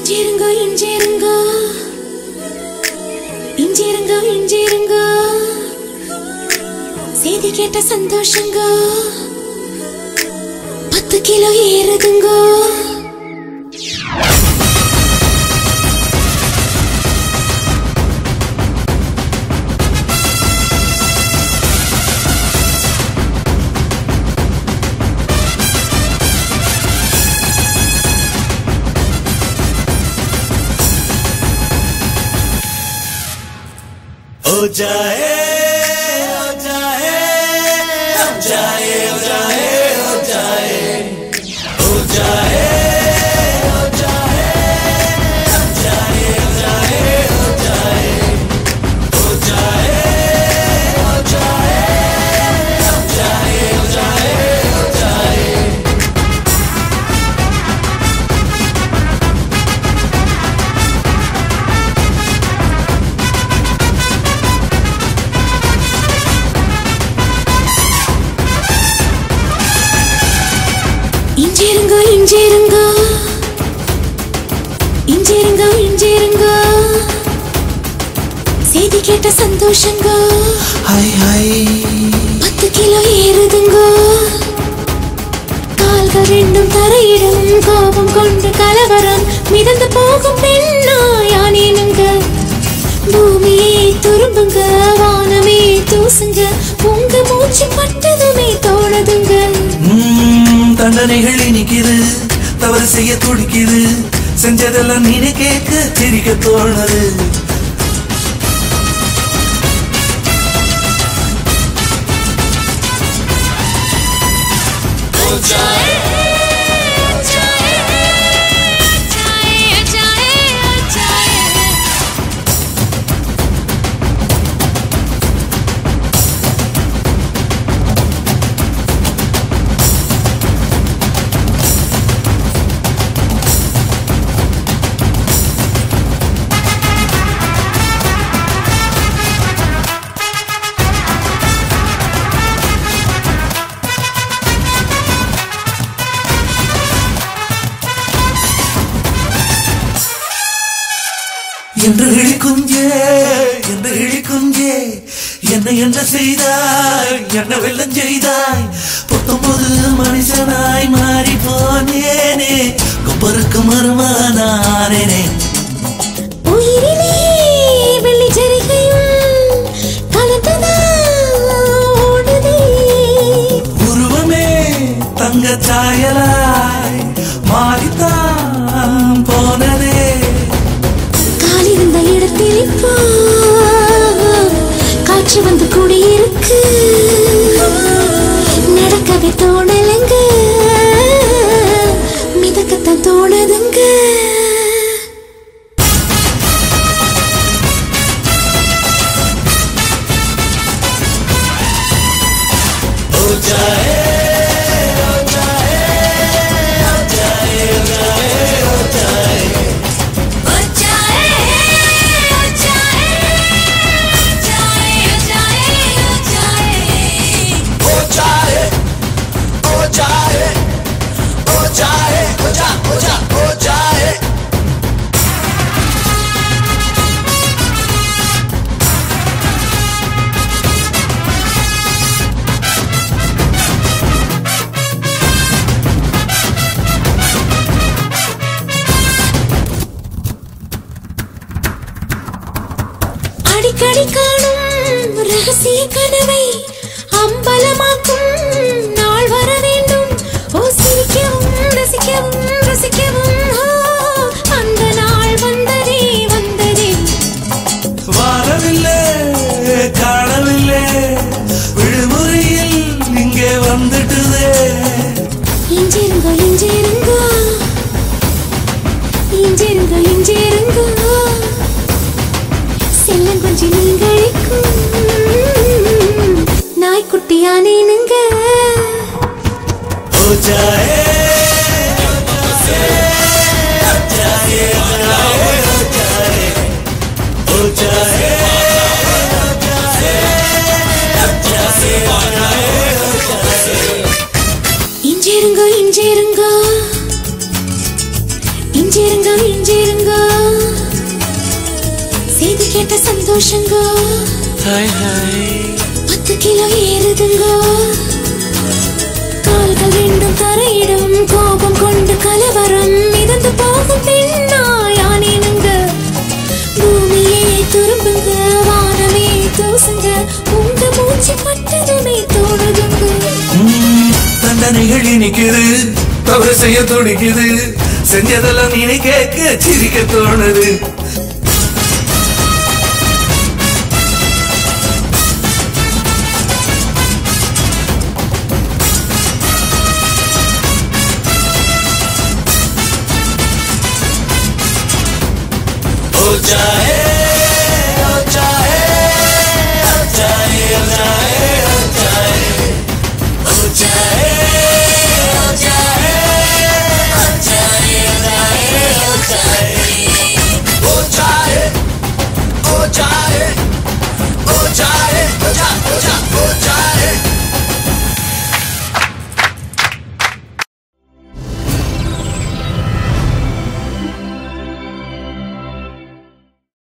இஞ்சிருங்க இஞ்சிருங்க இஞ்சிருங்க இஞ்சிருங்க செய்தி கேட்ட சந்தோஷங்க பத்து கிலோ ஏறுதுங்க हो जाए हो जाए हो जाए हो जाए हो जाए हो जाए हो जाए हो जाए हो जाए हो जाए हो जाए हो जाए हो जाए हो जाए हो जाए இஞ்சிருங்க இஞ்சிருங்க இஞ்சிருங்க இஞ்சிருங்க செய்தி கேட்ட சந்தோஷங்க हाय हाय பத்து கிலோ ஏறுதுங்க கால்கள் ரெண்டும் தரையிடும் கோபம் கொண்டு கலவரம் மிதந்து போகும் பெண்ணா யானேனுங்க பூமியே துரும்புங்க வானமே தூசுங்க உங்க மூச்சு பட்டதுமே தோணுதுங்க ம்ம், தண்டனைகள் இனிக்குது தவறு செய்ய துடிக்குது செஞ்சதெல்லாம் நீனே கேட்க சிரிக்க தோணுது என்று இழிக்குஞ்சே என்று இழிக்குஞ்சே என்ன என்ன செய்தாய் என்ன வெள்ளம் செய்தாய் பத்தொன்பது மனுஷனாய் மாறி போனேனே கொப்பருக்கு மருமானானேனே உயிரிலே வெள்ளி ஜரிகையும் கலந்ததா ஓடுதே உருவமே தங்க சாயலாய் மாறித்தான் போனதே காலிருந்த இடத்தில் இப்போ காற்று வந்து கூடியிருக்கு நடக்கவே தோணலைங்க மிதக்கத்தான் தோணுதுங்க हो जाए हो जाए हो जाए हो जाए हो जाए हो जाए हो जाए हो जाए हो जा हो जा हो जाए அடிக்கடி காணும் ரகசிய கனவை அம்பலமாக்கும் நாள் வர வேண்டும் ஓ சிரிக்கவும் ரசிக்கவும் ரசிக்கவும் ஓ, அந்த நாள் வந்ததே வந்ததே வாழவில்லை காணவில்லை விடுமுறையில் இங்கே வந்துட்டுதே இஞ்சிருங்க இஞ்சிருங்க இஞ்சிருங்க இஞ்சிருங்க செல்லம் கொஞ்சம் நீங்களுக்கும் நாய்க்குட்டியானேனுங்க சந்தோஷங்கோ ஹாய் ஹாய் பத்து கிலோ ஏறுதுங்கோ கால்கள் ரெண்டும் தரையிடும் கோபம் கொண்டு கலவரம் மிதந்து போகும் பெண்ணா யானேனுங்க பூமியே துரும்புங்க வானமே தூசுங்க உங்க மூச்சு பட்டதுமே தோணுதுங்க ம், தண்டனைகள் இனிக்குது தவறு செய்ய துடிக்குது செஞ்சதெல்லாம் நீ கேட்க சிரிக்க தோணுது हो जाए